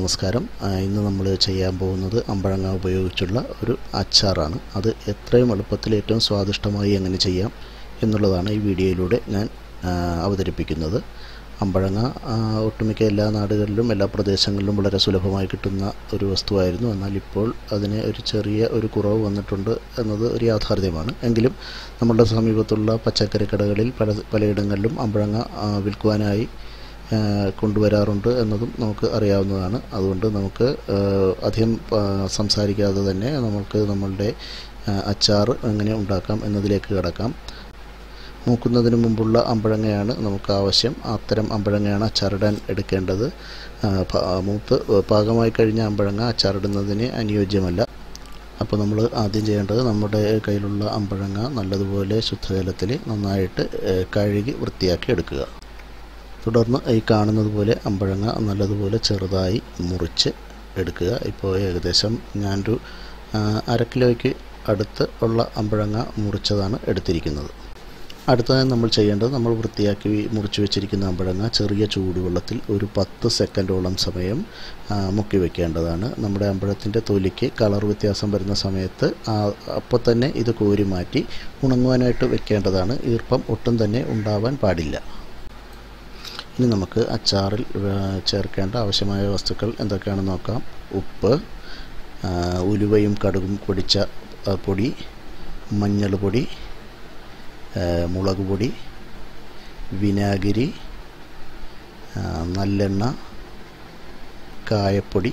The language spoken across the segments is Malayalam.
നമസ്കാരം ആ, ഇന്ന് നമ്മൾ ചെയ്യാൻ പോകുന്നത് അമ്പഴങ്ങ ഉപയോഗിച്ചുള്ള ഒരു അച്ചാറാണ് അത് എത്രയും എളുപ്പത്തിൽ ഏറ്റവും സ്വാദിഷ്ടമായി എങ്ങനെ ചെയ്യാം എന്നുള്ളതാണ് ഈ വീഡിയോയിലൂടെ ഞാൻ ആ, അവതരിപ്പിക്കുന്നത് അമ്പഴങ്ങ ആ, ഒട്ടുമിക്ക എല്ലാ നാടുകളിലും എല്ലാ പ്രദേശങ്ങളിലും വളരെ സുലഭമായി കിട്ടുന്ന ഒരു വസ്തുവായിരുന്നു എന്നാൽ ഇപ്പോൾ അതിന് ഒരു ചെറിയ ഒരു കുറവ് വന്നിട്ടുണ്ട് എന്നത് ഒരു യാഥാർത്ഥ്യമാണ് എങ്കിലും നമ്മളുടെ സമീപത്തുള്ള പച്ചക്കറി കടകളിൽ പല പലയിടങ്ങളിലും അമ്പഴങ്ങ ആ, വിൽക്കുവാനായി ആ, കൊണ്ടുവരാറുണ്ട് എന്നതും നമുക്ക് അറിയാവുന്നതാണ് അതുകൊണ്ട് നമുക്ക് ആ, അധികം ആ, സംസാരിക്കാതെ തന്നെ നമുക്ക് നമ്മളുടെ ആ, അച്ചാർ എങ്ങനെ ഉണ്ടാക്കാം എന്നതിലേക്ക് കിടക്കാം മൂക്കുന്നതിന് മുമ്പുള്ള അമ്പഴങ്ങയാണ് നമുക്ക് ആവശ്യം അത്തരം അമ്പഴങ്ങയാണ് അച്ചാറിടാൻ എടുക്കേണ്ടത് ആ, പ- മൂത്ത് പാകമായി കഴിഞ്ഞ അമ്പഴങ്ങ അച്ചാറിടുന്നതിന് അനുയോജ്യമല്ല അപ്പോൾ നമ്മൾ ആദ്യം ചെയ്യേണ്ടത് നമ്മുടെ കയ്യിലുള്ള അമ്പഴങ്ങ നല്ലതുപോലെ ശുദ്ധജലത്തിൽ നന്നായിട്ട് ഏ, കഴുകി വൃത്തിയാക്കി എടുക്കുക തുടർന്ന് ഈ കാണുന്നത് പോലെ അമ്പഴങ്ങ നല്ലതുപോലെ ചെറുതായി മുറിച്ച് എടുക്കുക ഇപ്പോൾ ഏകദേശം ഞാനൊരു ആ, അര കിലോയ്ക്ക് അടുത്ത് ഉള്ള അമ്പഴങ്ങ മുറിച്ചതാണ് എടുത്തിരിക്കുന്നത് അടുത്തതായി നമ്മൾ ചെയ്യേണ്ടത് നമ്മൾ വൃത്തിയാക്കി മുറിച്ച് വെച്ചിരിക്കുന്ന അമ്പഴങ്ങ ചെറിയ ചൂടുവെള്ളത്തിൽ ഒരു പത്ത് സെക്കൻഡോളം സമയം ആ, മുക്കി വെക്കേണ്ടതാണ് നമ്മുടെ അമ്പഴത്തിൻ്റെ തൊലിക്ക് കളർ വ്യത്യാസം വരുന്ന സമയത്ത് അപ്പോൾ തന്നെ ഇത് കോരി മാറ്റി ഉണങ്ങുവാനായിട്ട് വെക്കേണ്ടതാണ് ഈർപ്പം ഒട്ടും തന്നെ ഉണ്ടാവാൻ പാടില്ല ഇനി നമുക്ക് അച്ചാറിൽ ആ, ചേർക്കേണ്ട ആവശ്യമായ വസ്തുക്കൾ എന്തൊക്കെയാണെന്ന് നോക്കാം ഉപ്പ് ആ, ഉലുവയും കടുകും പൊടിച്ച ആ, പൊടി മഞ്ഞൾ പൊടി ആ, മുളക് പൊടി വിനാഗിരി ആ, നല്ലെണ്ണ കായപ്പൊടി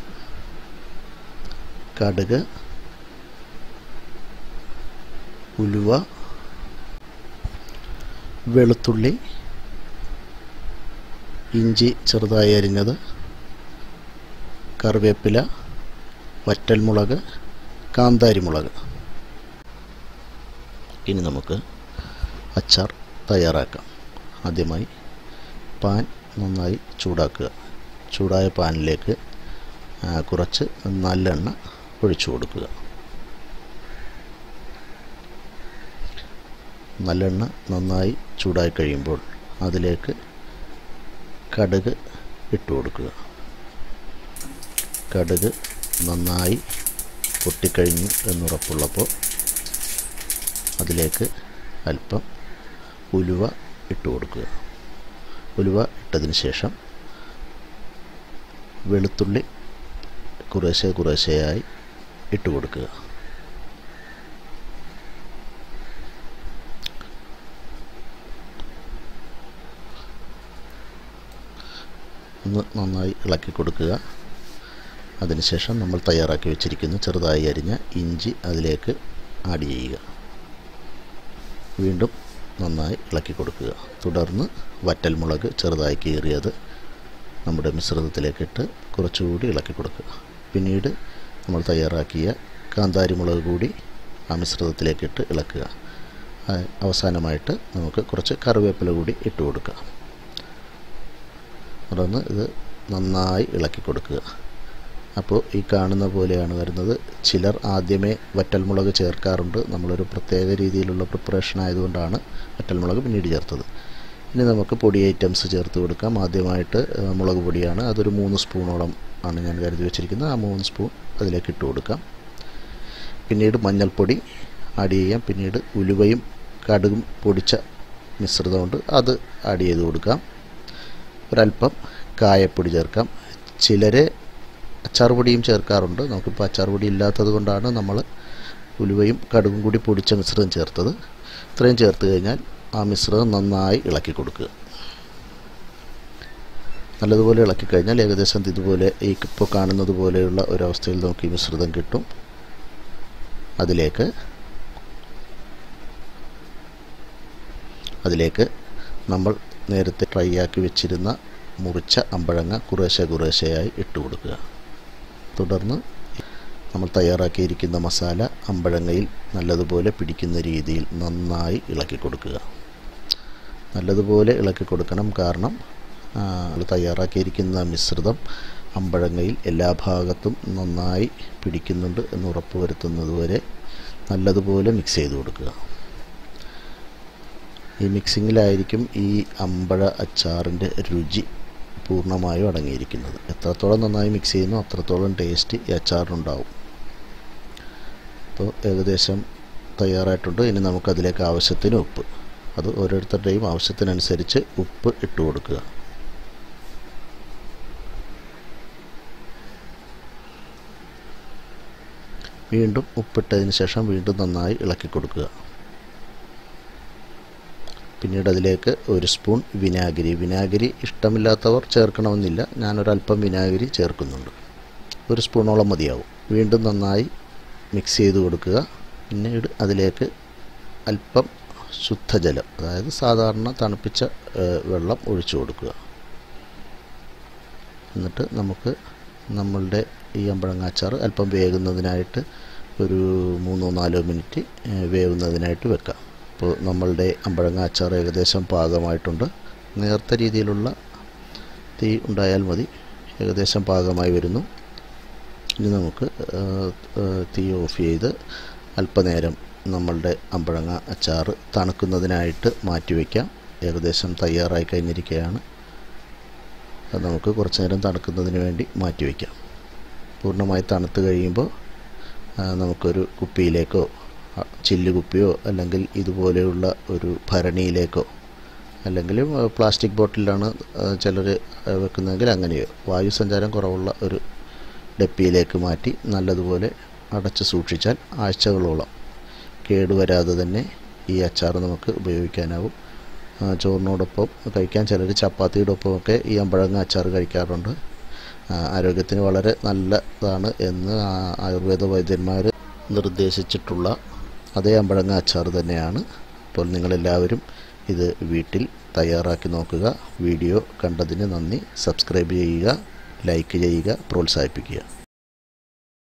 കടുക് ഉലുവ വെളുത്തുള്ളി ഇഞ്ചി ചെറുതായി അരിഞ്ഞത് കറിവേപ്പില വറ്റൽമുളക് കാന്താരിമുളക് ഇനി നമുക്ക് അച്ചാർ തയ്യാറാക്കാം ആദ്യമായി പാൻ നന്നായി ചൂടാക്കുക ചൂടായ പാനിലേക്ക് ആ, കുറച്ച് നല്ലെണ്ണ ഒഴിച്ചു കൊടുക്കുക നല്ലെണ്ണ നന്നായി ചൂടായി കഴിയുമ്പോൾ അതിലേക്ക് കടുക് ഇട്ട് കൊടുക്കുക കടുക് നന്നായി പൊട്ടിക്കഴിഞ്ഞു എന്നുറപ്പുള്ളപ്പോൾ അതിലേക്ക് അല്പം ഉലുവ ഇട്ട് കൊടുക്കുക ഉലുവ ഇട്ടതിന് ശേഷം വെളുത്തുള്ളി കുറേശ്ശെ കുറേശ്ശെയായി ഇട്ട് കൊടുക്കുക ഒന്ന് നന്നായി ഇളക്കി കൊടുക്കുക അതിനുശേഷം നമ്മൾ തയ്യാറാക്കി വെച്ചിരിക്കുന്ന ചെറുതായി അരിഞ്ഞ ഇഞ്ചി അതിലേക്ക് ആഡ് ചെയ്യുക വീണ്ടും നന്നായി ഇളക്കി കൊടുക്കുക തുടർന്ന് വറ്റൽമുളക് ചെറുതായി കീറിയത് നമ്മുടെ മിശ്രിതത്തിലേക്കിട്ട് കുറച്ചുകൂടി ഇളക്കി കൊടുക്കുക പിന്നീട് നമ്മൾ തയ്യാറാക്കിയ കാന്താരി മുളക് കൂടി ആ മിശ്രിതത്തിലേക്കിട്ട് ഇളക്കുക ആ, അവസാനമായിട്ട് നമുക്ക് കുറച്ച് കറിവേപ്പില കൂടി ഇട്ട് കൊടുക്കുക തുടർന്ന് ഇത് നന്നായി ഇളക്കി കൊടുക്കുക അപ്പോൾ ഈ കാണുന്ന പോലെയാണ് വരുന്നത് ചിലർ ആദ്യമേ വറ്റൽമുളക് ചേർക്കാറുണ്ട് നമ്മളൊരു പ്രത്യേക രീതിയിലുള്ള പ്രിപ്പറേഷൻ ആയതുകൊണ്ടാണ് വറ്റൽമുളക് പിന്നീട് ചേർത്തത് ഇനി നമുക്ക് പൊടി ഐറ്റംസ് ചേർത്ത് കൊടുക്കാം ആദ്യമായിട്ട് ആ, മുളക് പൊടിയാണ് അതൊരു മൂന്ന് സ്പൂണോളം ആണ് ഞാൻ കരുതി വെച്ചിരിക്കുന്നത് ആ മൂന്ന് സ്പൂൺ അതിലേക്ക് ഇട്ട് കൊടുക്കാം പിന്നീട് മഞ്ഞൾപ്പൊടി ആഡ് ചെയ്യാം പിന്നീട് ഉലുവയും കടുകും പൊടിച്ച മിശ്രിതമുണ്ട് അത് ആഡ് ചെയ്ത് കൊടുക്കാം ഒരല്പം കായപ്പൊടി ചേർക്കാം ചിലർ അച്ചാർ പൊടിയും ചേർക്കാറുണ്ട് നമുക്കിപ്പോൾ അച്ചാർ പൊടി ഇല്ലാത്തത് കൊണ്ടാണ് നമ്മൾ ഉലുവയും കടുകും കൂടി പൊടിച്ച മിശ്രിതം ചേർത്തത് ഇത്രയും ചേർത്ത് കഴിഞ്ഞാൽ ആ മിശ്രിതം നന്നായി ഇളക്കി കൊടുക്കുക നല്ലതുപോലെ ഇളക്കി കഴിഞ്ഞാൽ ഏകദേശം ഇതുപോലെ ഈ ഇപ്പോൾ കാണുന്നത് പോലെയുള്ള ഒരവസ്ഥയിൽ നമുക്ക് ഈ മിശ്രിതം കിട്ടും അതിലേക്ക് അതിലേക്ക് നമ്മൾ നേരത്തെ ട്രൈ ആക്കി വെച്ചിരുന്ന മുറിച്ച അമ്പഴങ്ങ കുറേശ്ശെ കുറേശ്ശെയായി ഇട്ട് കൊടുക്കുക തുടർന്ന് നമ്മൾ തയ്യാറാക്കിയിരിക്കുന്ന മസാല അമ്പഴങ്ങയിൽ നല്ലതുപോലെ പിടിക്കുന്ന രീതിയിൽ നന്നായി ഇളക്കി കൊടുക്കുക നല്ലതുപോലെ ഇളക്കി കൊടുക്കണം കാരണം ആ, നമ്മൾ തയ്യാറാക്കിയിരിക്കുന്ന മിശ്രിതം അമ്പഴങ്ങയിൽ എല്ലാ ഭാഗത്തും നന്നായി പിടിക്കുന്നുണ്ട് എന്ന് ഉറപ്പ് വരുത്തുന്നതുവരെ നല്ലതുപോലെ മിക്സ് ചെയ്ത് കൊടുക്കുക ഈ മിക്സിങ്ങിലായിരിക്കും ഈ അമ്പഴ അച്ചാറിൻ്റെ രുചി പൂർണ്ണമായും അടങ്ങിയിരിക്കുന്നത് എത്രത്തോളം നന്നായി മിക്സ് ചെയ്യുന്നു അത്രത്തോളം ടേസ്റ്റ് ഈ അച്ചാറിനുണ്ടാവും അപ്പോൾ ഏകദേശം തയ്യാറായിട്ടുണ്ട് ഇനി നമുക്കതിലേക്ക് ആവശ്യത്തിന് ഉപ്പ് അത് ഓരോരുത്തരുടെയും ആവശ്യത്തിനനുസരിച്ച് ഉപ്പ് ഇട്ട് കൊടുക്കുക വീണ്ടും ഉപ്പിട്ടതിന് ശേഷം വീണ്ടും നന്നായി ഇളക്കി കൊടുക്കുക പിന്നീട് അതിലേക്ക് ഒരു സ്പൂൺ വിനാഗിരി വിനാഗിരി ഇഷ്ടമില്ലാത്തവർ ചേർക്കണമെന്നില്ല ഞാനൊരല്പം വിനാഗിരി ചേർക്കുന്നുണ്ട് ഒരു സ്പൂണോളം മതിയാവും വീണ്ടും നന്നായി മിക്സ് ചെയ്ത് കൊടുക്കുക പിന്നീട് അതിലേക്ക് അല്പം ശുദ്ധജലം അതായത് സാധാരണ തണുപ്പിച്ച വെള്ളം ഒഴിച്ചു കൊടുക്കുക എന്നിട്ട് നമുക്ക് നമ്മളുടെ ഈ അമ്പഴങ്ങ അച്ചാർ അല്പം വേകുന്നതിനായിട്ട് ഒരു മൂന്നോ നാലോ മിനിറ്റ് വേവുന്നതിനായിട്ട് വെക്കാം അപ്പോൾ നമ്മളുടെ അമ്പഴങ്ങ അച്ചാർ ഏകദേശം പാകമായിട്ടുണ്ട് നേർത്ത രീതിയിലുള്ള തീ ഉണ്ടായാൽ മതി ഏകദേശം പാകമായി വരുന്നു ഇനി നമുക്ക് തീ ഓഫ് ചെയ്ത് അല്പനേരം നമ്മളുടെ അമ്പഴങ്ങ അച്ചാർ തണുക്കുന്നതിനായിട്ട് മാറ്റിവെക്കാം ഏകദേശം തയ്യാറായി കഴിഞ്ഞിരിക്കുകയാണ് അത് നമുക്ക് കുറച്ച് നേരം തണുക്കുന്നതിന് വേണ്ടി മാറ്റിവെക്കാം പൂർണ്ണമായി തണുത്ത് കഴിയുമ്പോൾ നമുക്കൊരു കുപ്പിയിലേക്കോ ചില്ല് കുപ്പിയോ അല്ലെങ്കിൽ ഇതുപോലെയുള്ള ഒരു ഭരണിയിലേക്കോ അല്ലെങ്കിൽ പ്ലാസ്റ്റിക് ബോട്ടിലാണ് ചിലർ വെക്കുന്നതെങ്കിൽ അങ്ങനെയോ വായു സഞ്ചാരം കുറവുള്ള ഒരു ഡപ്പിയിലേക്ക് മാറ്റി നല്ലതുപോലെ അടച്ച് സൂക്ഷിച്ചാൽ ആഴ്ചകളോളം കേടുവരാതെ തന്നെ ഈ അച്ചാർ നമുക്ക് ഉപയോഗിക്കാനാവും ചോറിനോടൊപ്പം കഴിക്കാൻ ചിലർ ചപ്പാത്തിയുടെ ഒപ്പമൊക്കെ ഈ അമ്പഴങ്ങ അച്ചാർ കഴിക്കാറുണ്ട് ആരോഗ്യത്തിന് വളരെ നല്ലതാണ് എന്ന് ആയുർവേദ വൈദ്യന്മാർ നിർദ്ദേശിച്ചിട്ടുള്ള അതേ അമ്പഴങ്ങ അച്ചാർ തന്നെയാണ് അപ്പോൾ നിങ്ങളെല്ലാവരും ഇത് വീട്ടിൽ തയ്യാറാക്കി നോക്കുക വീഡിയോ കണ്ടതിന് നന്ദി സബ്സ്ക്രൈബ് ചെയ്യുക ലൈക്ക് ചെയ്യുക പ്രോത്സാഹിപ്പിക്കുക